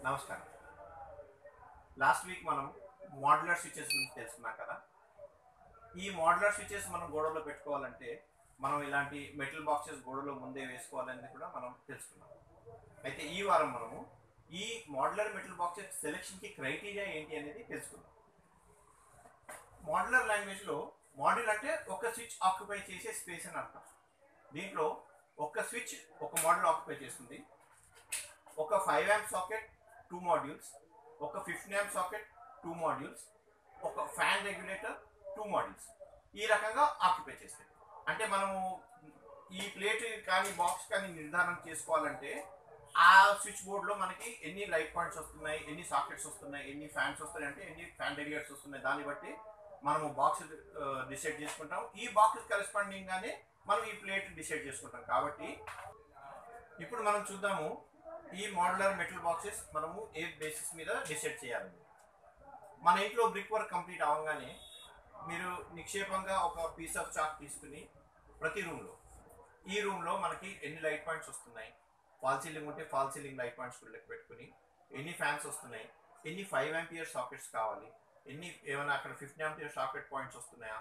నమస్కారం last week మనం modular switches గురించి తెలుసుకున్నాం కదా ఈ మోడ్యులర్ స్విచెస్ మనం గోడలో పెట్టుకోవాలంటే మనం ఇలాంటి మెటల్ బాక్సెస్ గోడలో ముందే వేసుకోవాలనేది కూడా మనం తెలుసుకున్నాం అయితే ఈ వారం మనము ఈ మోడ్యులర్ మెటల్ బాక్సెస్ సెలెక్షన్కి క్రైటీరియా ఏంటి అనేది తెలుసుకుందాం మోడ్యులర్ లాంగ్వేజ్లో మోడ్యుల్ అంటే ఒక స్విచ్ ఆక్యుపై చేసే స్పేస్ అని అర్థం దీంట్లో ఒక స్విచ్ ఒక మోడల్ ఆక్యుపై చేస్తుంది ఒక five amp socket two modules ఒక fifteen amp socket two modules ఒక ఫ్యాన్ రెగ్యులేటర్ టూ మాడ్యూల్స్ ఈ రకంగా ఆక్యుపై చేస్తాయి అంటే మనము ఈ ప్లేట్ కానీ బాక్స్ కానీ నిర్ధారణ చేసుకోవాలంటే ఆ స్విచ్ బోర్డ్లో మనకి ఎన్ని లైట్ పాయింట్స్ వస్తున్నాయి ఎన్ని సాకెట్స్ వస్తున్నాయి ఎన్ని ఫ్యాన్స్ వస్తున్నాయి అంటే ఎన్ని ఫ్యాన్ రెగ్యులేటర్స్ వస్తున్నాయి దాన్ని బట్టి మనము బాక్స్ డిసైడ్ చేసుకుంటాం ఈ బాక్స్ కరెస్పాండింగ్ గానే మనం ఈ ప్లేట్ డిసైడ్ చేసుకుంటాం కాబట్టి ఇప్పుడు మనం చూద్దాము ఈ మోడలర్ మెటల్ బాక్సెస్ మనము ఏ బేసిస్ మీద డిసైడ్ చేయాలని మన ఇంట్లో బ్రిక్ వర్క్ కంప్లీట్ అవ్వగానే మీరు నిక్షేపంగా ఒక పీస్ ఆఫ్ చాక్ తీసుకుని ప్రతి రూమ్లో ఈ రూమ్లో మనకి ఎన్ని లైట్ పాయింట్స్ వస్తున్నాయి ఫాల్ సీలింగ్ ఉంటే ఫాల్ సీలింగ్ లైట్ పాయింట్స్ లెక్క పెట్టుకుని ఎన్ని ఫ్యాన్స్ వస్తున్నాయి ఎన్ని ఫైవ్ ఆంపియర్ సాకెట్స్ కావాలి ఎన్ని ఏమైనా అక్కడ ఫిఫ్టీ ఆంపియర్ సాకెట్ పాయింట్స్ వస్తున్నాయా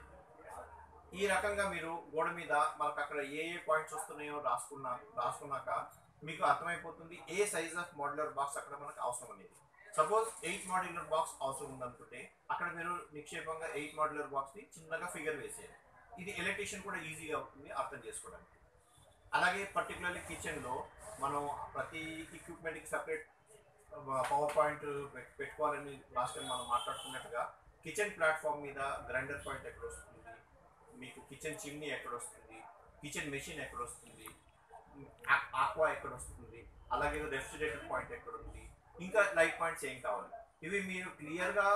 ఈ రకంగా మీరు గోడ మీద మనకు అక్కడ ఏ ఏ పాయింట్స్ వస్తున్నాయో రాసుకున్నా రాసుకున్నాక మీకు అర్థమైపోతుంది ఏ సైజ్ ఆఫ్ మోడ్యులర్ బాక్స్ అక్కడ మనకు అవసరం అనేది సపోజ్ ఎయిట్ మోడ్యులర్ బాక్స్ అవసరం ఉందనుకుంటే అక్కడ మీరు నిక్షేపంగా ఎయిట్ మోడ్యులర్ బాక్స్ని చిన్నగా ఫిగర్ వేసేయాలి ఇది ఎలక్ట్రీషియన్ కూడా ఈజీగా అవుతుంది అర్థం చేసుకోవడానికి అలాగే పర్టికులర్లీ కిచెన్లో మనం ప్రతి ఎక్విప్మెంట్కి సపరేట్ పవర్ పాయింట్ పెట్టుకోవాలని లాస్ట్ టైం మనం మాట్లాడుకున్నట్టుగా కిచెన్ ప్లాట్ఫామ్ మీద గ్రైండర్ పాయింట్ ఎక్కడ వస్తుంది మీకు కిచెన్ చిమ్నీ ఎక్కడ వస్తుంది కిచెన్ మెషిన్ ఎక్కడ వస్తుంది ఆక్వా ఎక్కడ వస్తుంది అలాగే రెఫ్రిజరేటర్ పాయింట్ ఎక్కడ ఉంది ఇంకా లైట్ పాయింట్స్ ఏం కావాలి ఇవి మీరు క్లియర్గా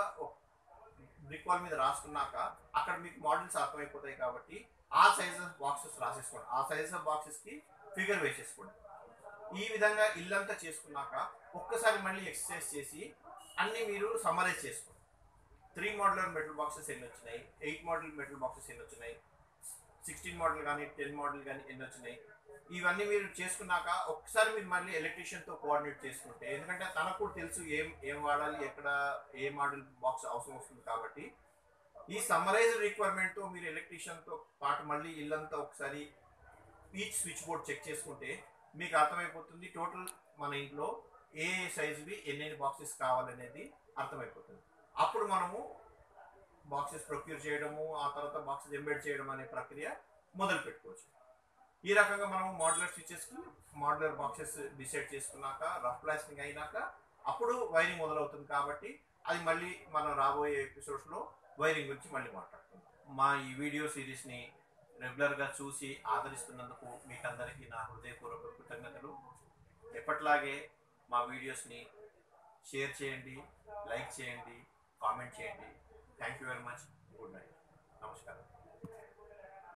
బ్రిక్ వాల్ మీద రాసుకున్నాక అక్కడ మీకు మోడల్స్ అర్థమైపోతాయి కాబట్టి ఆ సైజ్ ఆఫ్ బాక్సెస్ రాసేసుకోండి ఆ సైజ్ ఆఫ్ బాక్సెస్కి ఫిగర్ వేసేసుకోండి ఈ విధంగా ఇల్లంతా చేసుకున్నాక ఒక్కసారి మళ్ళీ ఎక్సర్సైజ్ చేసి అన్నీ మీరు సమ్మరైజ్ చేసుకోండి త్రీ మోడల్ మెటల్ బాక్సెస్ ఎన్ని వచ్చినాయి ఎయిట్ మోడల్ మెటల్ బాక్సెస్ ఎన్ని వచ్చినాయి సిక్స్టీన్ మోడల్ కానీ టెన్ మోడల్ కానీ ఎన్ని వచ్చినాయి ఇవన్నీ మీరు చేసుకున్నాక ఒకసారి మీరు మళ్ళీ ఎలక్ట్రీషియన్తో కోఆర్డినేట్ చేసుకుంటే ఎందుకంటే తనకు కూడా తెలుసు ఏం ఏం వాడాలి ఎక్కడ ఏ మోడల్ బాక్స్ అవసరం వస్తుంది కాబట్టి ఈ సమ్మరైజ్ రిక్వైర్మెంట్తో మీరు ఎలక్ట్రీషియన్తో పాటు మళ్ళీ ఇల్లంతా ఒకసారి ఈచ్ స్విచ్ బోర్డ్ చెక్ చేసుకుంటే మీకు అర్థమైపోతుంది టోటల్ మన ఇంట్లో ఏ సైజువి ఎన్నెన్ని బాక్సెస్ కావాలనేది అర్థమైపోతుంది అప్పుడు మనము బాక్సెస్ ప్రొక్యూర్ చేయడము ఆ తర్వాత బాక్సెస్ ఎంబెడ్ చేయడం అనే ప్రక్రియ మొదలు పెట్టుకోవచ్చు ఈ రకంగా మనం మోడలర్ స్విచెస్కి మోడలర్ బాక్సెస్ డిసైడ్ చేసుకున్నాక రఫ్ ప్లాస్టింగ్ అయినాక అప్పుడు వైరింగ్ మొదలవుతుంది కాబట్టి అది మళ్ళీ మనం రాబోయే ఎపిసోడ్స్లో వైరింగ్ గురించి మళ్ళీ మాట్లాడుకుందాం మా ఈ వీడియో సిరీస్ని రెగ్యులర్గా చూసి ఆదరిస్తున్నందుకు మీకు అందరికీ నా హృదయపూర్వక కృతజ్ఞతలు ఎప్పట్లాగే మా వీడియోస్ని షేర్ చేయండి లైక్ చేయండి కామెంట్ చేయండి thank you very much good night నమస్కారం